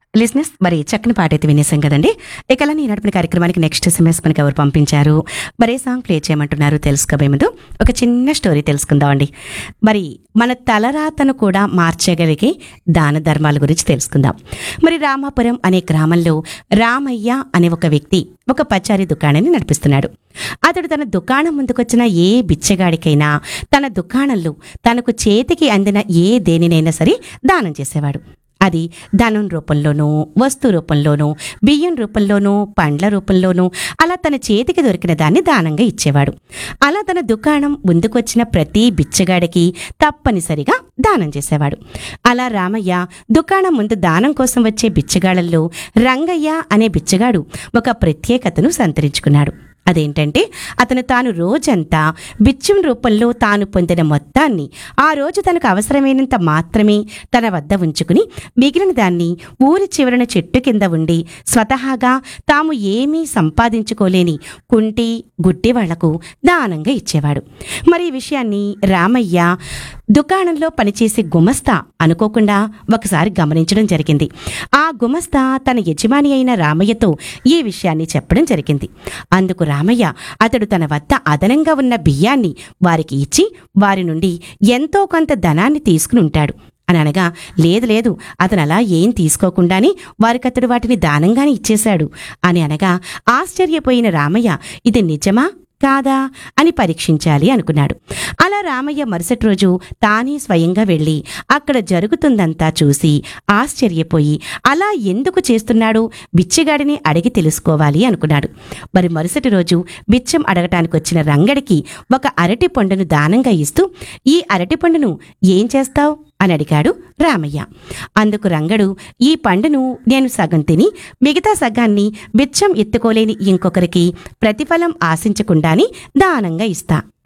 లిజినెస్ మరి చక్కని పాట అయితే వినేసాం కదండి ఇక అలా నేను నడిపిన కార్యక్రమానికి నెక్స్ట్ ఎస్ఎంఎస్ మనకి ఎవరు పంపించారు మరి ఏ సాంగ్ ప్లే చేయమంటున్నారు తెలుసుకోబోయే ముందు ఒక చిన్న స్టోరీ తెలుసుకుందామండి మరి మన తలరాతను కూడా మార్చగలిగే దాన ధర్మాల గురించి తెలుసుకుందాం మరి రామాపురం అనే గ్రామంలో రామయ్య అనే ఒక వ్యక్తి ఒక పచారీ దుకాణాన్ని నడిపిస్తున్నాడు అతడు తన దుకాణం ముందుకొచ్చిన ఏ బిచ్చగాడికైనా తన దుకాణంలో తనకు చేతికి అందిన ఏ దేనినైనా సరే దానం చేసేవాడు అది ధనం రూపంలోనూ వస్తు రూపంలోనూ బియ్యం రూపంలోనూ పండ్ల రూపంలోనూ అలా తన చేతికి దొరికిన దాన్ని దానంగా ఇచ్చేవాడు అలా తన దుకాణం ముందుకొచ్చిన ప్రతి బిచ్చగాడికి తప్పనిసరిగా దానం చేసేవాడు అలా రామయ్య దుకాణం ముందు దానం కోసం వచ్చే బిచ్చగాళ్ళల్లో రంగయ్య అనే బిచ్చగాడు ఒక ప్రత్యేకతను సంతరించుకున్నాడు అదేంటంటే అతను తాను రోజంతా బిచ్చం రూపంలో తాను పొందిన మొత్తాన్ని ఆ రోజు తనకు అవసరమైనంత మాత్రమే తన వద్ద ఉంచుకుని మిగిలిన దాన్ని ఊరి చివరన చెట్టు కింద ఉండి స్వతహాగా తాము ఏమీ సంపాదించుకోలేని కుంటి గుడ్డి వాళ్లకు దానంగా ఇచ్చేవాడు మరి ఈ విషయాన్ని రామయ్య దుకాణంలో పనిచేసే గుమస్తా అనుకోకుండా ఒకసారి గమనించడం జరిగింది ఆ గుమస్తా తన యజమాని అయిన రామయ్యతో ఈ విషయాన్ని చెప్పడం జరిగింది అందుకు రామయ్య అతడు తన వద్ద అదనంగా ఉన్న బియ్యాన్ని వారికి ఇచ్చి వారి నుండి ఎంతో కొంత ధనాన్ని తీసుకుని ఉంటాడు అని అనగా లేదు లేదు అతను అలా ఏం తీసుకోకుండానే వారికతడు వాటిని దానంగానే ఇచ్చేశాడు అని అనగా ఆశ్చర్యపోయిన రామయ్య ఇది నిజమా కాదా అని పరీక్షించాలి అనుకున్నాడు అలా రామయ్య మరుసటి రోజు తానే స్వయంగా వెళ్ళి అక్కడ జరుగుతుందంతా చూసి ఆశ్చర్యపోయి అలా ఎందుకు చేస్తున్నాడో బిచ్చగాడిని అడిగి తెలుసుకోవాలి అనుకున్నాడు మరి మరుసటి రోజు బిచ్చం అడగటానికి వచ్చిన రంగడికి ఒక అరటి పండును దానంగా ఇస్తూ ఈ అరటి పండును ఏం చేస్తావు అని అడిగాడు రామయ్య అందుకు రంగడు ఈ పండును నేను సగం తిని మిగతా సగాన్ని బిచ్చం ఎత్తుకోలేని ఇంకొకరికి ప్రతిఫలం ఆశించకుండాని దానంగా ఇస్తా